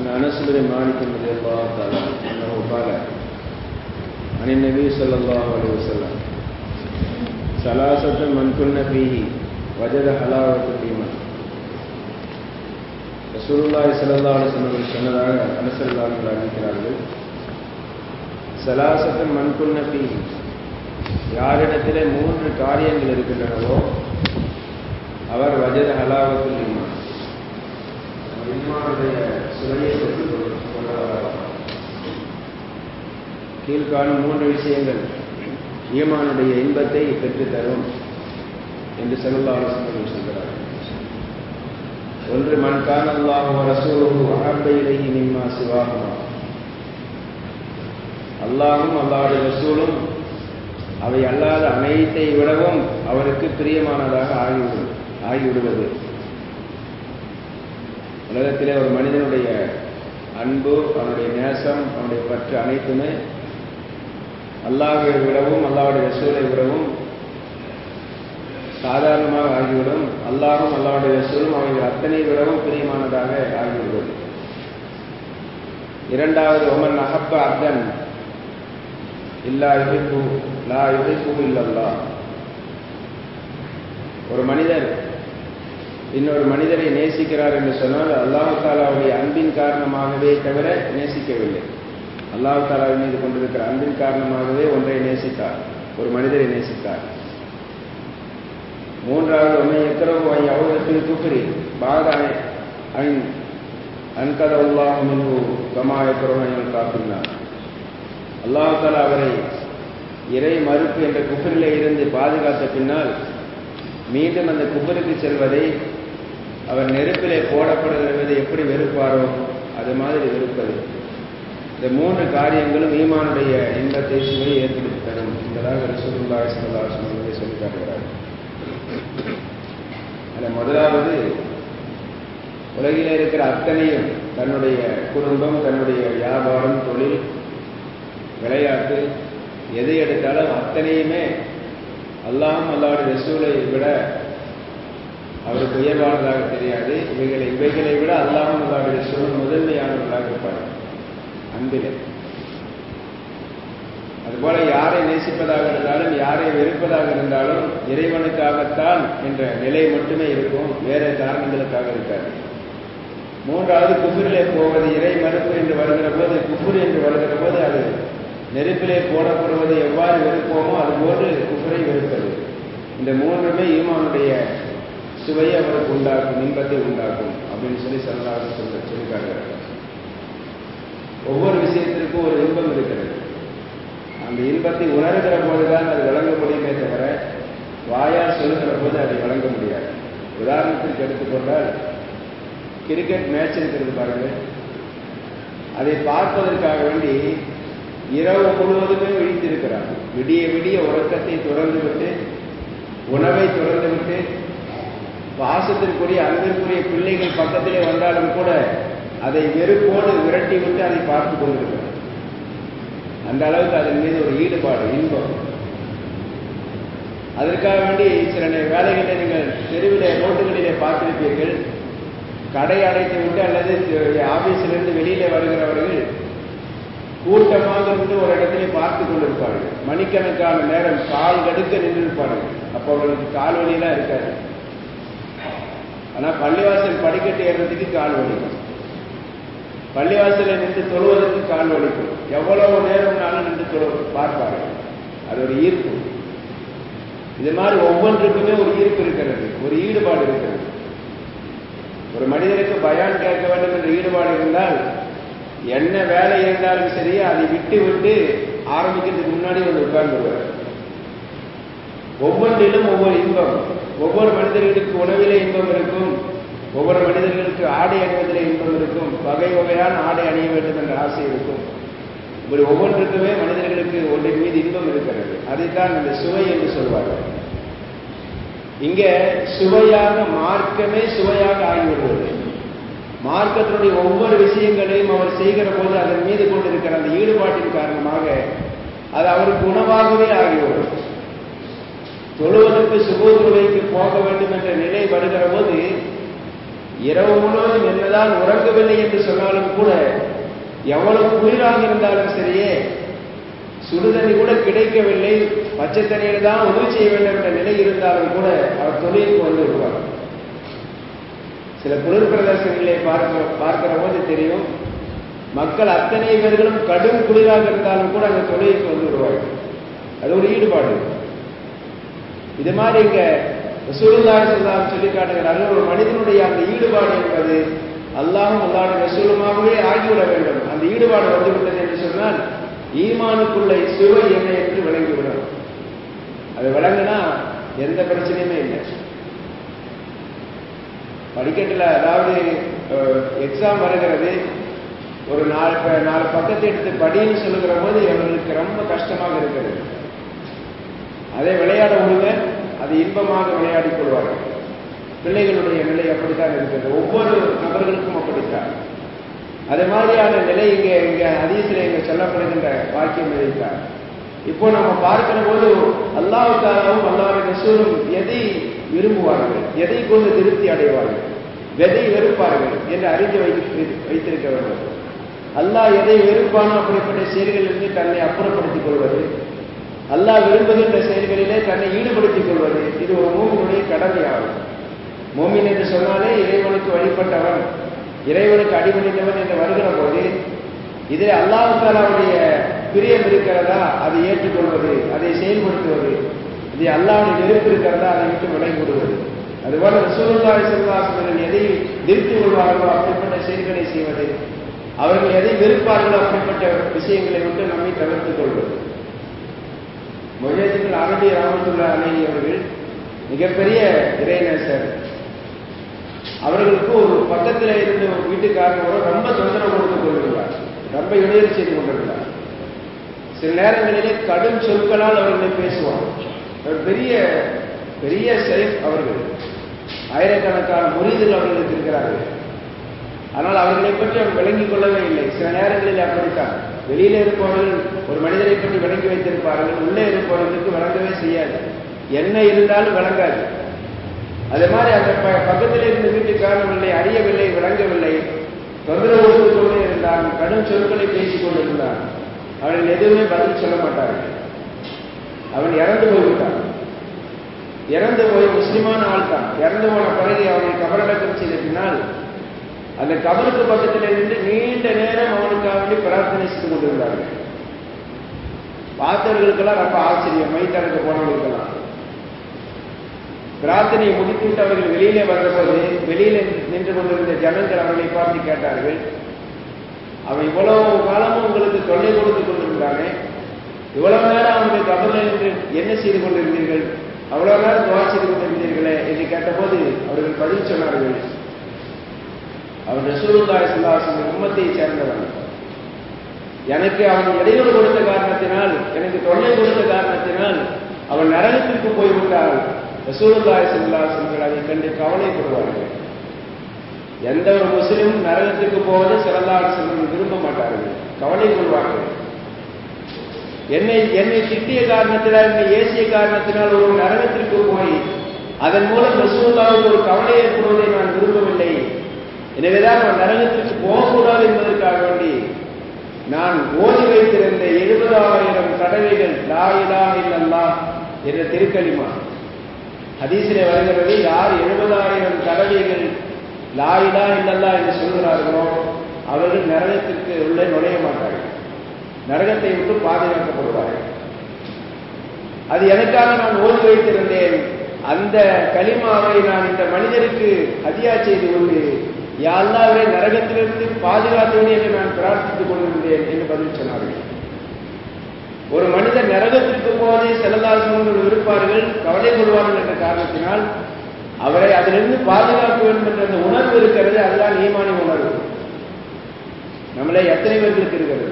عن انس بن مالك رضي الله تعالى عنه انه قال عن النبي صلى الله عليه وسلم ثلاثة من كن فيه وجد حلاوة الإيمان ரசூலுல்லாஹி ஸல்லல்லாஹு அலைஹி வஸல்லம் சொன்னதாக அனுசரில்லார்கள் அறிவிக்கிறார்கள் சலாசத்தன் மண்குன்ன ஃபீ யாரிடத்திலே மூன்று காரியங்கள் இருக்கின்றனவோ அவர் வஜத ஹலாவத்துல் ஈமான் ஈமானுடைய சுவையை பெற்றுக் கொண்டவர் கீழ்காணும் மூன்று விஷயங்கள் ஈமானுடைய இன்பத்தை பெற்றுத்தரும் என்று செல்லல்லா ஆலோசனை சொல்கிறார் ஒன்று மண்கான் அல்லாஹ் ரசூலுஹு அஹப்ப இலைஹி மிம்மா சிவாஹுமா அல்லாஹும் அல்லாஹுடைய ரசூலும் அவை அல்லாத அனைத்தை விடவும் அவருக்கு பிரியமானதாக ஆகிவிடும் ஆகிவிடுவது உலகத்திலே ஒரு மனிதனுடைய அன்பு அவனுடைய நேசம் அவனுடைய பற்று அனைத்துமே அல்லாஹை விடவும் அல்லாவுடைய ரசூலை விடவும் சாதாரணமாக ஆகிவிடும் அல்லாஹும் அல்லாவுடைய ரசூலும் அவைகள் அத்தனை விடவும் பிரியமானதாக ஆகிவிடுவது இரண்டாவது ஒமன் அஹப்ப அப்தன் இல்லா யுஹிப்பு லா யுஹிப்பு இல்லல்லா ஒரு மனிதர் இன்னொரு மனிதரை நேசிக்கிறார் என்று சொன்னால் அல்லாஹு தாலாவுடைய அன்பின் காரணமாகவே தவிர நேசிக்கவில்லை அல்லாஹு தாலாவின் மீது கொண்டிருக்கிற அன்பின் காரணமாகவே ஒன்றை நேசித்தார் ஒரு மனிதரை நேசித்தார் மூன்றாவது உண்மை எக்கரவு ஐ அவதத்தில் குஃபரி பாத ஐன் அன்கத உல்லாஹ் மின்ஹு கமா எக்கரவு காப்பினார் அல்லாஹால அவரை இறை மறுப்பு என்ற குஃபரிலே இருந்து பாதுகாத்த பின்னால் மீண்டும் அந்த குஃபருக்கு செல்வதை அவர் நெருப்பிலே போடப்படுவதை எப்படி வெறுப்பாரோ அது மாதிரி வெறுப்பது இந்த மூன்று காரியங்களும் ஈமானுடைய இன்பத்தை சுவையை ஏற்படுத்தி தரும் என்பதாக ரசூலுல்லாஹி ஸல்லல்லாஹு அலைஹி வஸல்லம் சொல்லி காட்டுகிறார் அதில் முதலாவது உலகில் இருக்கிற அத்தனையும் தன்னுடைய குடும்பம் தன்னுடைய வியாபாரம் தொழில் விளையாட்டு எதை எடுத்தாலும் அத்தனையுமே அல்லாஹும் அல்லாவுடைய ரசூலை விட அவருக்கு உயர்வானதாக தெரியாது இவைகளை இவைகளை விட அல்லாஹும் அல்லாவுடைய ரசூலும் முதன்மையானவர்களாக இருப்பார் அன்பிலே அதுபோல யாரை நேசிப்பதாக இருந்தாலும் யாரை வெறுப்பதாக இருந்தாலும் இறைவனுக்காகத்தான் என்ற நிலை மட்டுமே இருக்கும் வேற காரணங்களுக்காக இருக்காது மூன்றாவது குஃபுரிலே போவது இறை மறுப்பு என்று வருகிற போது குஃபுர் என்று வருகிற போது அது நெருப்பிலே போடப்படுவது எவ்வாறு வெறுப்போமோ அதுபோன்று குஃபரை வெறுப்பது இந்த மூன்றுமே ஈமானுடைய சுவையை அவருக்கு உண்டாக்கும் இன்பத்தை உண்டாக்கும் அப்படின்னு சொல்லி சொல்லலாக சொல்ல சொல்லிக்காட்டுகிறார் ஒவ்வொரு விஷயத்திற்கும் ஒரு இன்பம் இருக்கிறது அந்த இன்பத்தை உணர்கிற போதுதான் அது வழங்க முடியுமே தவிர வாயால் சொல்லுகிற போது அதை வழங்க முடியாது உதாரணத்திற்கு எடுத்துக்கொண்டால் கிரிக்கெட் மேட்ச் இருக்கிறது பாருங்க அதை பார்ப்பதற்காக வேண்டி இரவு முழுவதுமே விழித்திருக்கிறார் விடிய விடிய உறக்கத்தை தொடர்ந்து விட்டு உணவை தொடர்ந்து விட்டு பாசத்திற்குரிய அன்பிற்குரிய பிள்ளைகள் பக்கத்திலே வந்தாலும் கூட அதை வெறுப்போடு விரட்டி விட்டு அதை பார்த்து கொண்டிருக்கிறார் அந்த அளவுக்கு அதன் மீது ஒரு ஈடுபாடு இன்பம் அதற்காக வேண்டி சில வேலைகளை நீங்கள் தெருவிலே ரோட்டுகளிலே பார்த்திருப்பீர்கள் கடை அடைத்து விட்டு அல்லது ஆபீஸிலிருந்து வெளியிலே வருகிறவர்கள் கூட்டமாக இருந்து ஒரு இடத்திலே பார்த்து கொண்டிருப்பார்கள் மணிக்கணக்கான நேரம் கால் கடுக்க நின்றிருப்பார்கள் அப்போ அவர்களுக்கு கால் வலியெல்லாம் இருக்காது ஆனா பள்ளிவாசல் படிக்கட்டு ஏறதுக்கு கால் வலிக்கும் பள்ளிவாசலில் நின்று தொழுவதற்கு கால் வலிக்கும் எவ்வளவு நேரம்னாலும் நின்று தொழு பார்ப்பார்கள் அது ஒரு ஈர்ப்பு இது மாதிரி ஒவ்வொன்றுக்குமே ஒரு ஈர்ப்பு இருக்கிறது ஒரு ஈடுபாடு இருக்கிறது ஒரு மனிதனுக்கு பயான் கேட்க வேண்டும் என்ற ஈடுபாடு இருந்தால் என்ன வேலை இருந்தாலும் சரி அதை விட்டு விட்டு ஆரம்பிக்கிறதுக்கு முன்னாடி வந்து உட்கார்ந்துருவார் ஒவ்வொன்றிலும் ஒவ்வொரு இன்பம் ஒவ்வொரு மனிதர்களுக்கு உணவிலே இன்பம் இருக்கும் ஒவ்வொரு மனிதர்களுக்கு ஆடை அணிவதிலே இன்பம் இருக்கும் வகை வகையான ஆடை அணிய வேண்டும் என்ற ஆசை இருக்கும் இப்படி ஒவ்வொன்றுக்குமே மனிதர்களுக்கு ஒன்றின் மீது இன்பம் இருக்கிறது அதைத்தான் அந்த சுவை என்று சொல்வார்கள் இங்க சுவையாக மார்க்கமே சுவையாக ஆகிவிடுவது மார்க்கத்தினுடைய ஒவ்வொரு விஷயங்களையும் அவர் செய்கிற போது அதன் மீது கொண்டிருக்கிற அந்த ஈடுபாட்டின் காரணமாக அது அவருக்கு உணவாகவே ஆகிவிடும் தொழுவதற்கு சுபோதுவைக்கு போக வேண்டும் என்ற நிலை வருகிற போது இரவு முழுவதும் என்னதான் உறங்கவில்லை என்று சொன்னாலும் கூட எவ்வளவு குளிராக இருந்தாலும் சரியே சுடுதண்ணி கூட கிடைக்கவில்லை பச்சை தண்ணியில் தான் உதவி செய்ய வேண்டும் என்ற நிலை இருந்தாலும் கூட அவர் தொழிலுக்கு வந்து விடுவார் சில குளிர் பிரதேசங்களை பார்க்க பார்க்கிற போது தெரியும் மக்கள் அத்தனை பேர்களும் கடும் குளிராக இருந்தாலும் கூட அந்த தொழிலுக்கு வந்து விடுவார்கள் அது ஒரு ஈடுபாடு இது மாதிரி இங்க ரசூலுல்லாஹி ஸல்லல்லாஹு சொல்லி காட்டுகிறார்கள் ஒரு மனிதனுடைய அந்த ஈடுபாடு என்பது அல்லாஹும் அல்லாஹ்வுடைய ரசூலுமாகவே ஆகிவிட வேண்டும் அந்த ஈடுபாடு வந்துவிட்டது என்று சொன்னால் ஈமானுக்குள்ள சுவை என்ன என்று விளங்கிவிடும் அது விளங்குனா எந்த பிரச்சனையுமே இல்லை படிக்கட்டில் அதாவது எக்ஸாம் வருகிறது ஒரு நாலு நாலு பக்கத்தை எடுத்து படின்னு சொல்லுகிற போது அவர்களுக்கு ரொம்ப கஷ்டமாக இருக்கிறது அதை விளையாட விடுங்க அது இன்பமாக விளையாடிக் கொள்வார்கள் பிள்ளைகளுடைய நிலை அப்படித்தான் இருக்கிறது ஒவ்வொரு நபர்களுக்கும் அப்படித்தான் அது மாதிரியான நிலை இங்கே இங்க அதீசில இங்க சொல்லப்படுகின்ற வாக்கியம் இதைத்தான் இப்போ நம்ம பார்க்கிற போது அல்லாவுக்காகவும் அல்லாவுடைய ரசூலும் எதை விரும்புவார்கள் எதை கொண்டு திருப்தி அடைவார்கள் எதை வெறுப்பார்கள் என்று அறிந்து வைத்திருக்க வேண்டும் அல்லாஹ் எதை வெறுப்பானோ அப்படிப்பட்ட செயல்களிலிருந்து தன்னை அப்புறப்படுத்திக் கொள்வது அல்லாஹ் விரும்புகின்ற செயல்களிலே தன்னை ஈடுபடுத்திக் கொள்வது இது ஒரு மூமினுடைய கடமையாகும் மூமின் என்று சொன்னாலே இறைவனுக்கு வழிபட்டவன் இறைவனுக்கு அடிபணிந்தவன் என்று வருகிற போது இதில் அல்லாஹாலாவுடைய பிரியம் இருக்கிறதா அதை ஏற்றுக்கொள்வது அதை செயல்படுத்துவது இது அல்லாவுடைய நெருப்பு இருக்கிறதா அதை விட்டு விலகி விடுவது அதுபோல ரசூலுல்லாஹி ஸல்லல்லாஹு எதை நிறுத்தி கொள்வார்களோ அப்படிப்பட்ட செயல்களை செய்வது அவர்கள் எதை வெறுப்பார்களோ அப்படிப்பட்ட விஷயங்களை விட்டு நம்மை தவிர்த்துக் கொள்வது மொழியத்துக்கள் அரபி ராமத்துல்லா அலேனி அவர்கள் மிகப்பெரிய இறைநேசர் அவர்களுக்கு ஒரு பக்கத்தில் இருந்த ஒரு வீட்டுக்காரனோட ரொம்ப தொந்தரவு கொடுத்து கொண்டிருந்தார் ரொம்ப இடையூறு செய்து கொண்டிருந்தார் சில நேரங்களிலே கடும் சொற்களால் அவர்களை பேசுவார் அவர் பெரிய பெரிய சைஃப் அவர்கள் ஆயிரக்கணக்கான முறிதல் அவர்களுக்கு இருக்கிறார்கள் ஆனால் அவர்களை பற்றி அவர் விளங்கிக் கொள்ளவே இல்லை சில நேரங்களில் அப்படித்தான் வெளியில இருப்பவர்கள் ஒரு மனிதரை பற்றி விளங்கி வைத்திருப்பார்கள் உள்ளே இருப்பவர்களுக்கு விளங்கவே செய்யாது என்ன இருந்தாலும் விளங்காது அதே மாதிரி அந்த பக்கத்தில் இருந்த வீட்டுக்காரர்களை அறியவில்லை விளங்கவில்லை தொந்தரவு கொடுத்து கொண்டே இருந்தான் கடும் சொற்களை பேசிக் கொண்டிருந்தான் அவர்கள் எதுவுமே பதில் சொல்ல மாட்டார்கள் அவன் இறந்து போய்விட்டான் இறந்து போய் முஸ்லிமான ஆள் தான் இறந்து போன பிறகு அவனை கபரடக்கம் செய்த பின்னால் அந்த கபருக்கு பக்கத்தில் இருந்து நீண்ட நேரம் அவனுக்காக வேண்டி பிரார்த்தனை செய்து கொண்டிருந்தார்கள் பார்த்தவர்களுக்கெல்லாம் ரொம்ப ஆச்சரியம் மைத்தனுக்கு போனவர்களுக்கெல்லாம் பிரார்த்தனையை முடித்துவிட்டு அவர்கள் வெளியிலே வந்தபோது வெளியில நின்று கொண்டிருந்த ஜனங்கள் அவர்களை பார்த்து கேட்டார்கள் அவன் இவ்வளவு காலமும் உங்களுக்கு தொல்லை கொடுத்து கொண்டிருந்தானே இவ்வளவு நேரம் அவனுடைய கபரில் நின்று என்ன செய்து கொண்டிருந்தீர்கள் அவ்வளவு நேரம் துவா செய்து கொண்டிருந்தீர்களே என்று கேட்டபோது அவர்கள் பதில் சொன்னார்கள் அவன் ரசூலுல்லாஹி ஸல்லல்லாஹு உம்மத்தை சேர்ந்தவன் எனக்கு அவன் இடையூறு கொடுத்த காரணத்தினால் எனக்கு தொல்லை கொடுத்த காரணத்தினால் அவன் நரகத்திற்கு போய்விட்டால் ரசூலுல்லாஹி ஸல்லல்லாஹு அலைஹி அதை கண்டு கவலைப்படுவார்கள் எந்த ஒரு முஸ்லிமும் நரகத்திற்கு போவதை சிறந்தாடு செல்வம் விரும்ப மாட்டார்கள் கவலை கொள்வார்கள் என்னை என்னை திட்டிய காரணத்தினால் என்னை ஏசிய காரணத்தினால் ஒரு நரகத்திற்கு போய் அதன் மூலம் ரசூலுல்லாவுக்கு ஒரு கவலை ஏற்படுவதை நான் விரும்பவில்லை எனவேதான் நான் நரகத்திற்கு போகக்கூடாது என்பதற்காக வேண்டி நான் ஓதி வைத்திருந்த எழுபதாயிரம் தடவைகள் லா இலா இல்லல்லா என்ற திருக்கலிமா ஹதீசிலே வருகிறது யார் எழுபதாயிரம் தடவைகள் லா இலா இல்லல்லா என்று சொல்கிறார்களோ அவர்கள் நரகத்திற்கு உள்ளே நுழைய மாட்டார்கள் நரகத்தை விட்டு பாதுகாக்கப்படுவார்கள் அது எனக்காக நான் ஓதி வைத்திருந்தேன் அந்த களிமாவை நான் இந்த மனிதருக்கு ஹதியா செய்து கொண்டு யாழ்லாவரை நரகத்திலிருந்து பாதுகாத்தவனே என்று நான் பிரார்த்தித்துக் கொண்டிருந்தேன் என்று பதில் சொன்னார்கள் ஒரு மனிதர் நரகத்திற்கு போவதை செல்லதாசனங்கள் விருப்பார்கள் கவலை கொள்வார்கள் என்ற காரணத்தினால் அவரை அதிலிருந்து பாதுகாக்க வேண்டும் என்ற அந்த உணர்வு இருக்கிறது அதுதான் ஈமானி உணர்வு நம்மளே எத்தனை பேர்களுக்கு இருக்கிறது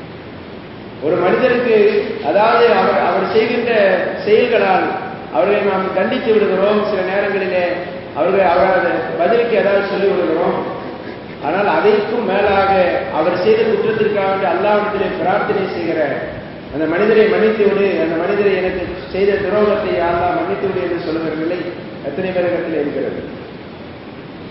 ஒரு மனிதருக்கு அதாவது அவர் அவர் செய்கின்ற செயல்களால் அவர்களை நாம் தண்டித்து விடுகிறோம் சில நேரங்களிலே அவர்கள் அவரது பதிலுக்கு ஏதாவது சொல்லி விடுகிறோம் ஆனால் அதைக்கும் மேலாக அவர் செய்த குற்றத்திற்காக அல்லாவிடத்திலே பிரார்த்தனை செய்கிற அந்த மனிதரை மன்னித்து விடு அந்த மனிதரை எனக்கு செய்த துரோகத்தை யாரெல்லாம் மன்னித்து விடு என்று சொல்லுகிற நிலை எத்தனை பேரிடத்தில் இருக்கிறது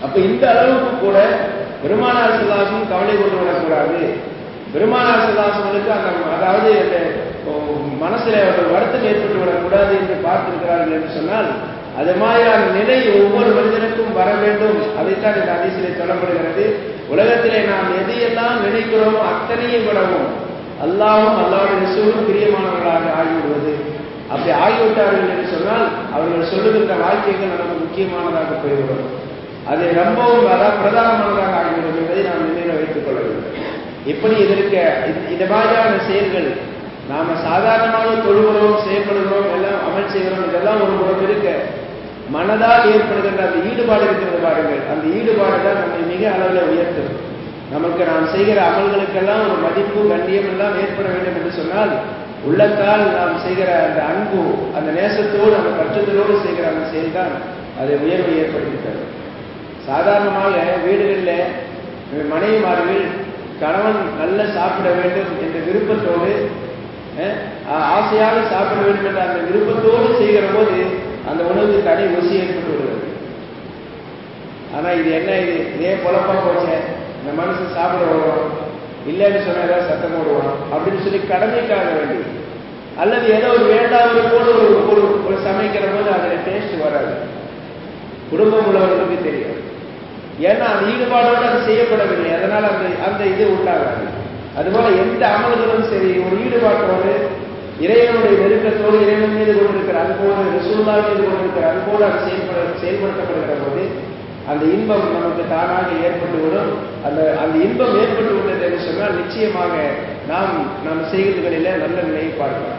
அப்ப இந்த அளவுக்கு கூட பெருமானார் சுல்லாசம் கவலை கொண்டு விடக்கூடாது பெருமானார் சுல்லாசங்களுக்கு அந்த அதாவது அந்த மனசுல ஒரு வருத்தம் ஏற்பட்டு விடக்கூடாது என்று பார்த்திருக்கிறார்கள் என்று சொன்னால் அது மாதிரியான நிலை ஒவ்வொரு மனிதனுக்கும் வர வேண்டும் அதைத்தான் இந்த அதிசயிலே சொல்லப்படுகிறது உலகத்திலே நாம் எதையெல்லாம் நினைக்கிறோமோ அத்தனையும் விடவும் அல்லாவும் அல்லாவுடைய ரசூலும் பிரியமானவர்களாக ஆகிவிடுவது அப்படி ஆகிவிட்டார்கள் என்று சொன்னால் அவர்கள் சொல்லுகின்ற வாழ்க்கைகள் நமக்கு முக்கியமானதாக போய்விடும் அது ரொம்பவும் அதான் பிரதானமானதாக ஆகிவிடும் என்பதை நாம் நினைவில் வைத்துக் கொள்ள வேண்டும் எப்படி இதற்கு இந்த மாதிரியான செயல்கள் நாம சாதாரணமாக தொழுகிறோம் செயல்படுகிறோம் எல்லாம் அமல் செய்கிறோம் இதெல்லாம் ஒரு புறம் இருக்க மனதால் ஏற்படுகின்ற அந்த ஈடுபாடு இருக்கிறது பாருங்கள் அந்த ஈடுபாடு தான் நம்மை மிக அளவில் உயர்த்தும் நமக்கு நாம் செய்கிற அமல்களுக்கெல்லாம் ஒரு மதிப்பு கண்ணியம் எல்லாம் ஏற்பட வேண்டும் என்று சொன்னால் உள்ளத்தால் நாம் செய்கிற அந்த அன்பு அந்த நேசத்தோடு அந்த பட்சத்தோடு செய்கிற அந்த செயல்தான் அதை உயர்வை ஏற்படுத்துகிறது சாதாரணமாக வீடுகளில் மனைவிமார்கள் கணவன் நல்ல சாப்பிட வேண்டும் என்ற விருப்பத்தோடு ஆசையாக சாப்பிட வேண்டும் என்ற அந்த விருப்பத்தோடு செய்கிற போது அந்த உணவுக்கு தடை ருசி ஏற்பட்டு விடுகிறது ஆனா இது என்ன இது இதே பொழப்பா போச்சே இந்த மனுஷன் சாப்பிட வருவான் இல்லைன்னு சொன்னா ஏதாவது சத்தம் போடுவான் அப்படின்னு சொல்லி கடமைக்காக வேண்டி அல்லது ஏதோ ஒரு வேண்டாவது போல ஒரு ஒரு ஒரு சமைக்கிற போது அதுல டேஸ்ட் வராது குடும்பம் உள்ளவர்களுக்கு தெரியும் ஏன்னா அந்த ஈடுபாடோடு அது செய்யப்படவில்லை அதனால அந்த அந்த இது உண்டாகாது அதுபோல எந்த அமல்களும் சரி ஒரு ஈடுபாட்டோடு இறைவனுடைய நெருக்கத்தோடு இறைவன் மீது கொண்டிருக்கிற அன்போடு ரசூல்லா மீது கொண்டிருக்கிற அன்போடு அது செயல்பட செயல்படுத்தப்படுகிற போது அந்த இன்பம் நமக்கு தானாக ஏற்பட்டுவிடும் அந்த அந்த இன்பம் ஏற்பட்டு விட்டது என்று சொன்னால் நிச்சயமாக நாம் நம் செய்திகளில நல்ல நிலையை பார்க்கலாம்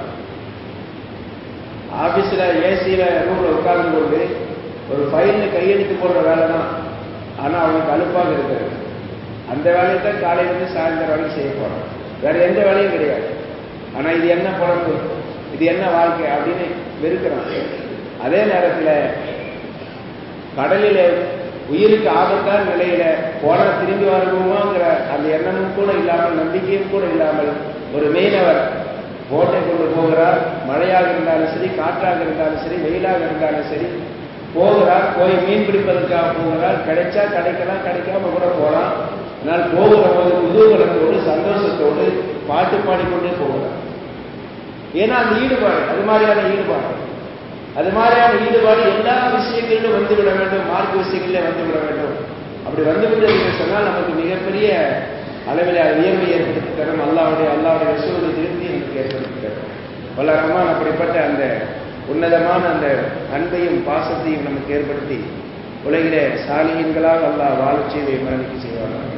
ஆபீஸ்ல ஏசியில ரூம்ல உட்கார்ந்து கொண்டு ஒரு ஃபைல்ல கையெழுத்து போடுற வேலை தான் ஆனா அவனுக்கு அலுப்பாக இருக்கிறது அந்த வேலையை தான் காலையிலிருந்து சாயந்தரம் வரைக்கும் செய்ய போறோம் வேற எந்த வேலையும் கிடையாது ஆனா இது என்ன பொழப்பு இது என்ன வாழ்க்கை அப்படின்னு வெறுக்கிறான் அதே நேரத்துல கடலில உயிருக்கு ஆபத்தான நிலையில போனா திரும்பி வரணுமாங்கிற அந்த எண்ணமும் கூட இல்லாமல் நம்பிக்கையும் கூட இல்லாமல் ஒரு மீனவர் போட்டை கொண்டு போகிறார் மழையாக இருந்தாலும் சரி காற்றாக இருந்தாலும் சரி வெயிலாக இருந்தாலும் சரி போகிறார் போய் மீன் பிடிப்பதற்காக போகிறார் கிடைச்சா கிடைக்கலாம் கிடைக்காம கூட போகலாம் ஆனால் போகிற போது குதூகலத்தோடு சந்தோஷத்தோடு பாட்டு பாடிக்கொண்டே போகிறார் ஏன்னா அந்த ஈடுபாடு அது மாதிரியான ஈடுபாடு அது மாதிரியான ஈடுபாடு எல்லா விஷயங்களிலும் வந்துவிட வேண்டும் மார்க்க விஷயங்களிலே வந்துவிட வேண்டும் அப்படி வந்துவிட்டது என்று சொன்னால் நமக்கு மிகப்பெரிய அளவில் உயர்வை ஏற்படுத்தி தரும் அல்லாவுடைய அல்லாவுடைய ரசூலுடைய திருப்தி நமக்கு ஏற்படுத்தி தரும் வல்ல ரஹ்மான் அப்படிப்பட்ட அந்த உன்னதமான அந்த அன்பையும் பாசத்தையும் நமக்கு ஏற்படுத்தி உலகிலே சாலியன்களாக அல்லாஹ் வாழச் செய்தை மரணிக்கு செய்வார்கள்